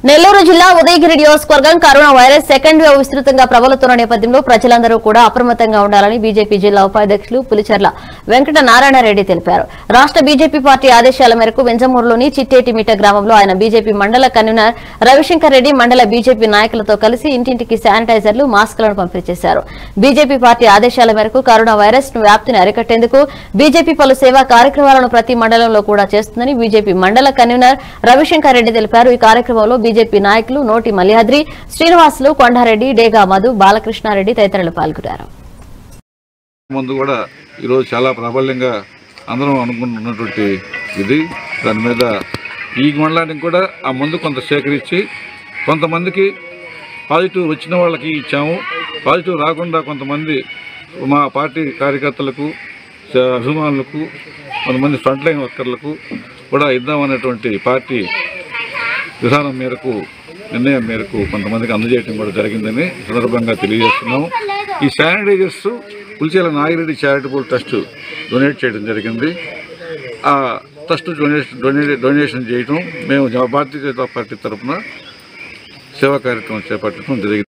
నెల్లూరు జిల్లా ఉదయగిరి నియోజకవర్గం corona virus second wave విస్తృతంగా ప్రబలుతున్న నేపథ్యంలో ప్రజలందరూ కూడా అప్రమత్తంగా ఉండాలని బీజేపీ జిల్లా ఉపాధ్యక్షులు పులిచెర్ల వెంకట నారాయణరెడ్డి తెలిపారు రాష్ట్ర బీజేపీ పార్టీ ఆదేశాల మేరకు వెంజమూరులోని చిట్టేటిమిట గ్రామంలో ఆయన బీజేపీ మండల కన్వీనర్ రవిశంకర్ రెడ్డి మండల బీజేపీ నాయకులతో కలిసి ఇంటింటికి శానిటైజర్లు మాస్కులను పంపిణీ చేశారు బీజేపీ పార్టీ ఆదేశాల మేరకు కరోనా వైరస్ ను వ్యాప్తిని అరికట్టేందుకు బీజేపీ పలు సేవా కార్యక్రమాలను ప్రతి మండలంలో కూడా చేస్తుందని బీజేపీ మండల కన్వీనర్ రవిశంకర్ రెడ్డి తెలిపారు ఈ కార్యక్రమంలో బీజేపీ నాయకులు నోటి మల్యాద్రి శ్రీనివాసులు కొండారెడ్డి డేగా మధు బాలకృష్ణారెడ్డి తదితరులు పాల్గొన్నారు ముందు కూడా ఈరోజు చాలా ప్రాబల్యంగా అందరం అనుకుంటున్నటువంటి ఇది దాని మీద ఈ మండలానికి కూడా ఆ మందు కొంత సేకరించి కొంతమందికి పాజిటివ్ వచ్చిన వాళ్ళకి ఇచ్చాము పాజిటివ్ రాకుండా కొంతమంది మా పార్టీ కార్యకర్తలకు స- అభిమానులకు కొంతమంది ఫ్రంట్ లైన్ వర్కర్లకు కూడా ఇద్దామనేటువంటి పార్టీ విధానం మేరకు నిర్ణయం మేరకు కొంతమందికి అందజేయడం కూడా జరిగిందని ఈ సందర్భంగా తెలియజేస్తున్నాము ఈ sanitizers Pulichela Nagi Reddy charitable trust donate చేయడం జరిగింది ఆ ట్రస్ట్ డొనేషన్ డొనే డొనేషన్ చేయడం మేము జ- భారతీయ జనతా పార్టీ తరఫున సేవా కార్యక్రమం చేపట్టడం జరిగింది